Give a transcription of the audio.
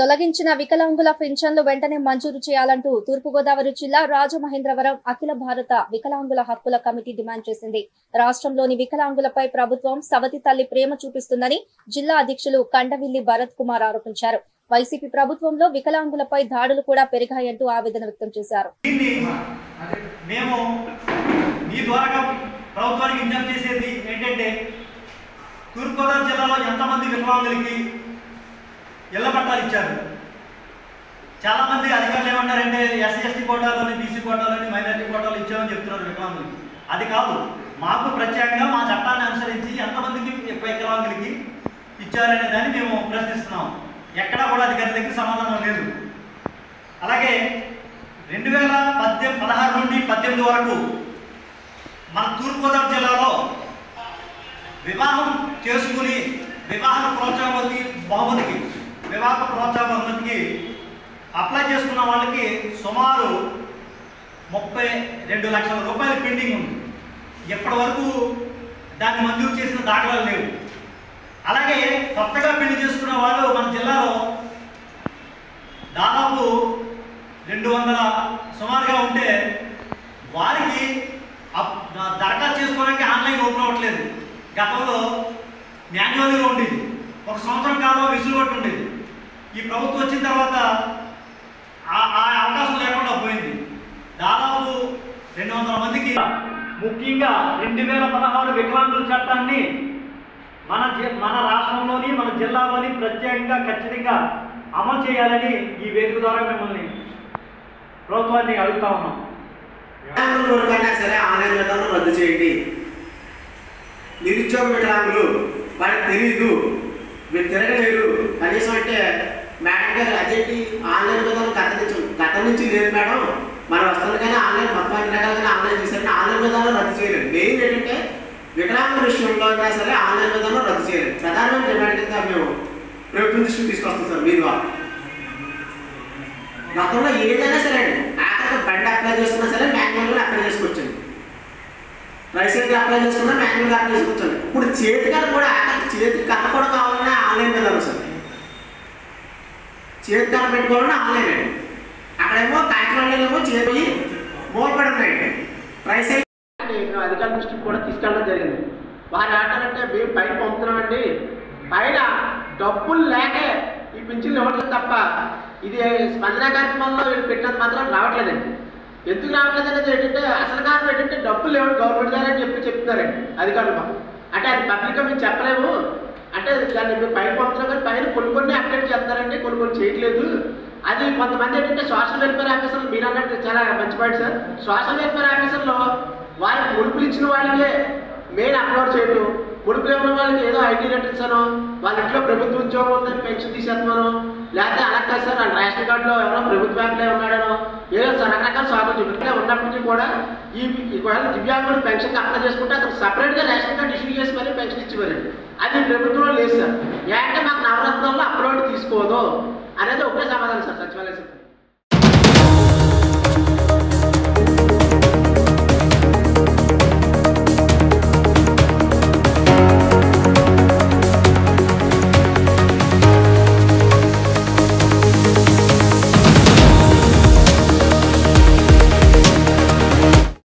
తొలగించిన వికలాంగుల పింఛన్లు వెంటనే మంజూరు చేయాలంటూ తూర్పుగోదావరి జిల్లా రాజమహేంద్రవరం అఖిల భారత వికలాంగుల హక్కుల కమిటీ డిమాండ్ చేసింది రాష్ట్రంలోని వికలాంగులపై ప్రభుత్వం సవతి తల్లి ప్రేమ చూపిస్తుందని జిల్లా అధ్యక్షులు కండవిల్లి భరత్ కుమార్ ఆరోపించారు వైసీపీ ప్రభుత్వంలో వికలాంగులపై దాడులు కూడా పెరిగాయంటూ ఆవేదన వ్యక్తం చేశారు దీన్ని మేము మీ ద్వారా ప్రభుత్వానికి విజ్ఞప్తి చేసేది ఏంటంటే తూర్పుగోదావరి జిల్లాలో ఎంతమంది వికలాంగులకి ఇళ్ల పట్టాలు ఇచ్చారు చాలామంది అధికారులు ఏమన్నారంటే ఎస్సీ ఎస్టీ కోటాలోని బీసీ కోటాలోని మైనారిటీ కోటాలు ఇచ్చామని చెప్తున్నారు వికలాంగులకి అది కాదు మాకు ప్రత్యేకంగా మా చట్టాన్ని అనుసరించి ఎంతమందికి వికలాంగులకి ఇచ్చారనే దాన్ని మేము ప్రశ్నిస్తున్నాం ఎక్కడా కూడా అధికారి దగ్గర సమాధానం లేదు అలాగే రెండు వేల పద్దెనిమిది పదహారు నుండి పద్దెనిమిది వరకు మన తూర్పుగోదావరి జిల్లాలో వివాహం చేసుకుని వివాహ ప్రోత్సాహమతి బహుమతికి వివాహ ప్రోత్సాహ బహుమతికి అప్లై చేసుకున్న వాళ్ళకి సుమారు ముప్పై రెండు లక్షల రూపాయల పెండింగ్ ఉంది ఇప్పటి వరకు దాన్ని మంజూరు చేసిన దాఖలాలు లేవు అలాగే కొత్తగా పెళ్లి చేసుకున్న వాళ్ళు మన జిల్లాలో దాదాపు రెండు వందల సుమారుగా ఉంటే వారికి అప్- ద- దరఖాస్తు చేసుకోవడానికి ఆన్లైన్ ఓపెన్ అవ్వట్లేదు గతంలో మాన్యువల్గా ఉండేది ఒక సంవత్సరం కాలంలో విసులుబట్టి ఉండేది ఈ ప్రభుత్వం వచ్చిన తర్వాత ఆ ఆ అవకాశం లేకుండా పోయింది దాదాపు రెండు వందల మందికి ముఖ్యంగా రెండు వేల పదహారు వికలాంగుల చట్టాన్ని మన జి- మన రాష్ట్రంలోని మన జిల్లాలోని ప్రత్యేకంగా ఖచ్చితంగా అమలు చేయాలని ఈ వేదిక ద్వారా మిమ్మల్ని ప్రభుత్వాన్ని అడుగుతా ఉన్నాం వికలాంగుల వరకైనా సరే ఆన్లైన్ విధానం రద్దు చేయండి నిరుద్యోగ వికలాంగులు వాళ్ళకి తెలియదు మీరు తిరగలేరు కనీసం అంటే మేడం గారు అదేంటి ఆన్లైన్ విధానం గత నుంచి గత నుంచి లేదు మేడం మనం వస్తుంది కానీ ఆన్లైన్ మొత్తం అన్ని రకాలుగానే ఆన్లైన్ చేశారంటే ఆన్లైన్ విధానం రద్దు చేయలేదు మెయిన్ ఏంటంటే వికలాంగుల విషయంలో అయినా సరే ఆన్లైన్ విధానం రద్దు చేయలేదు ప్రధానమైన డిమాండ్ కింద మేము ప్రభుత్వం దృష్టికి తీసుకొస్తాం సార్ మీ ద్వారా గతంలో ఏదైనా సరే అండి ఆఖరికి బండి అప్లై చేసుకున్నా సరే మాన్యువల్గా అప్లై చేసుకోవచ్చండి లైసెన్స్ అప్లై చేసుకున్నా మాన్యువల్గా అప్లై చేసుకోవచ్చండి ఇప్పుడు చేతి కథ కూడా ఆఖరికి చేతి కథ కూడా కావాలన్నా ఆన్లైన్ విధానం సార్ చేతి కథ పెట్టుకోవాలన్నా ఆన్లైన్ అండి అక్కడేమో కాకినాడలోనేమో చేతి మూలపడి ఉన్నాయండి ప్రైస్ మేము అధికారుల దృష్టికి కూడా తీసుకెళ్ళడం జరిగింది వారు ఏమంటారంటే మేము పైన పంపుతున్నామండి పైన డబ్బులు లేకే ఈ పింఛన్లు ఇవ్వట్లేదు తప్ప ఇది స్పందన కార్యక్రమంలో వీళ్ళు పెట్టినంత మాత్రం రావట్లేదండి ఎందుకు రావట్లేదు అనేది ఏంటంటే అసలు కారణం ఏంటంటే డబ్బులు లేవు గవర్నమెంట్ ద్వారా అని చెప్పి చెప్తున్నారండి అధికారులు మాకు అంటే అది పబ్లిక్గా మేము చెప్పలేము అంటే దాన్ని మేము పైన పంపుతున్నాం కానీ పైన కొన్ని కొన్ని అప్డేట్ చేస్తారండి కొన్ని కొన్ని చేయట్లేదు అది కొంతమంది ఏంటంటే సోషల్ వెల్ఫేర్ ఆఫీసర్లు మీరు అన్నట్టు చాలా మంచి పాయింట్ సార్ సోషల్ వెల్ఫేర్ ఆఫీసర్లో వారికి ముడుపులు ఇచ్చిన వాళ్ళకే మెయిన్ అప్లోడ్ చేయడం ముడుపులు ఇవ్వడం వాళ్ళకి ఏదో ఐటీ రిటర్న్స్ అనో వాళ్ళ ఇంట్లో ప్రభుత్వ ఉద్యోగం ఉందని పెన్షన్ తీసేస్తున్నాను లేకపోతే అలా కాదు సార్ వాళ్ళ రేషన్ కార్డులో ఎవరో ప్రభుత్వ బ్యాంకులో ఉన్నాడనో ఏదో సార్ రకరకాల స్వాగతం చూపించలే ఉన్నప్పటికీ కూడా ఈ ఒకవేళ దివ్యాంగుడు పెన్షన్ అప్లై చేసుకుంటే అతను సపరేట్గా రేషన్ కార్డు ఇష్యూ చేసి మరీ పెన్షన్ ఇచ్చివారండి అది ప్రభుత్వంలో లేదు సార్ ఏంటంటే మాకు నవరత్నాల్లో అప్లోడ్ తీసుకోదు అనేది ఒకే సమాధానం సార్ సచివాలయ సిబ్బంది